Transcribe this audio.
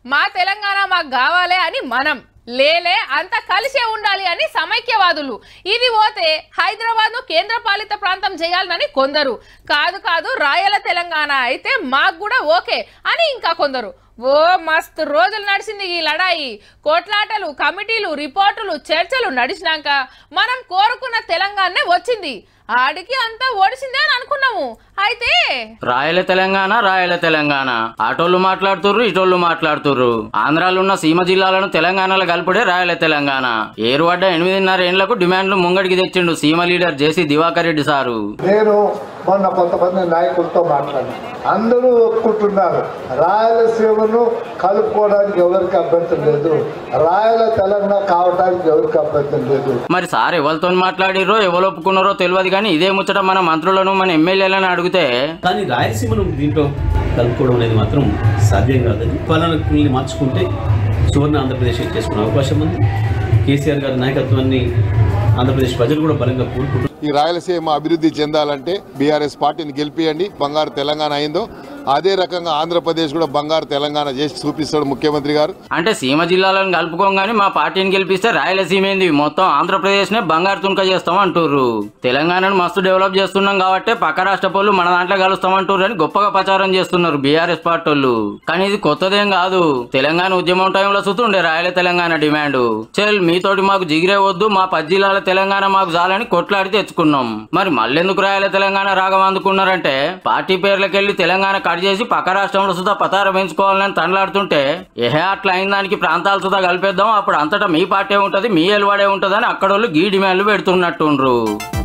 మా తెలంగాణ మాకు కావాలి అని మనం లేలే అంతా కలిసే ఉండాలి అని సమైక్యవాదులు ఇది పోతే హైదరాబాద్ ను కేంద్ర పాలిత ప్రాంతం చేయాలని కొందరు కాదు కాదు రాయల తెలంగాణ అయితే మాకు కూడా ఓకే అని ఇంకా కొందరు ఓ మస్తు రోజులు నడిచింది ఈ లడాయి కోట్లాటలు కమిటీలు రిపోర్టులు చర్చలు నడిచినాక మనం కోరుకున్న తెలంగాణనే వచ్చింది ఆడికి అంతా ఓడిసిందే అని అనుకున్నాము అయితే రాయల తెలంగాణ రాయల తెలంగాణ అటోళ్ళు మాట్లాడుతుర్రు ఇటోళ్ళు మాట్లాడుతుర్రు ఆంధ్రాలో ఉన్న సీమ జిల్లాలను తెలంగాణలో కలుపుడే రాయల తెలంగాణ ఏరువడ్డ ఎనిమిదిన్నర ఏండ్లకు డిమాండ్లు ముంగడికి తెచ్చిండు సీమ leader JC Diwakar Reddy sir నేను మొన్న కొంతమంది నాయకులతో మాట్లాడాను అందరూ ఒప్పుకుంటున్నారు రాయలసీమను కలుపుకోవడానికి ఎవరికి అభ్యంతరం లేదు రాయల తెలంగాణ కావడానికి ఎవరికి అభ్యంతరం లేదు మరి సార్ ఎవరితో మాట్లాడిరో ఎవరు ఒప్పుకున్నారో తెలియదు కానీ ఇదే ముచ్చట మన మంత్రులను మన ఎమ్మెల్యేలను అడిగితే కానీ రాయలసీమను దీంట్లో కలుపుకోవడం అనేది మాత్రం సాధ్యం కాదని పాలనకుల్ని మార్చుకుంటే సువర్ణ ఆంధ్రప్రదేశ్ చేసుకునే అవకాశం ఉంది కేసీఆర్ గారి నాయకత్వాన్ని ఆంధ్రప్రదేశ్ ప్రజలు కూడా బలంగా కోరుకుంటున్నారు ఈ రాయలసీమ అభివృద్ధి చెందాలంటే బీఆర్ఎస్ పార్టీని గెలిపియండి బంగారు తెలంగాణ అయిందో అదే రకంగా ఆంధ్రప్రదేశ్ కూడా బంగారు తెలంగాణ చేసి చూపిస్తాడు ముఖ్యమంత్రి గారు అంటే సీమ జిల్లాలను కలుపుకోగానే మా పార్టీని గెలిపిస్తే రాయలసీమ ఏంది మొత్తం ఆంధ్రప్రదేశ్ నే బంగారు తునక చేస్తాం అంటుర్రు తెలంగాణను మస్తు డెవలప్ చేస్తున్నాం కాబట్టి పక్క రాష్ట్ర పౌరులు మన దాంట్లో కలుస్తాం అంటుర్రు అని గొప్పగా ప్రచారం చేస్తున్నారు బీఆర్ఎస్ పార్టీ వాళ్ళు కానీ ఇది కొత్తదేం కాదు తెలంగాణ ఉద్యమం టైంలో చూస్తుండే రాయల తెలంగాణ డిమాండ్ చెల్ మీతోటి మాకు జిగిరే వద్దు మా పది జిల్లాల తెలంగాణ మాకు చాలని కొట్లాడి తెచ్చుకున్నాం మరి మళ్ళెందుకు రాయల తెలంగాణ రాగం అందుకున్నారంటే పార్టీ పేర్లకెళ్లి తెలంగాణ కట్ చేసి పక్క రాష్ట్రంలో సుధా పతారం పెంచుకోవాలని తండ్లాడుతుంటే ఏహే అట్లా అయిన దానికి ప్రాంతాల సుధా కలిపేద్దాం అప్పుడు అంతటా మీ పార్టీ ఉంటది మీ ఎలువాడే ఉంటదని అక్కడోళ్ళు గీ డిమాండ్లు పెడుతున్నట్టుండ్రు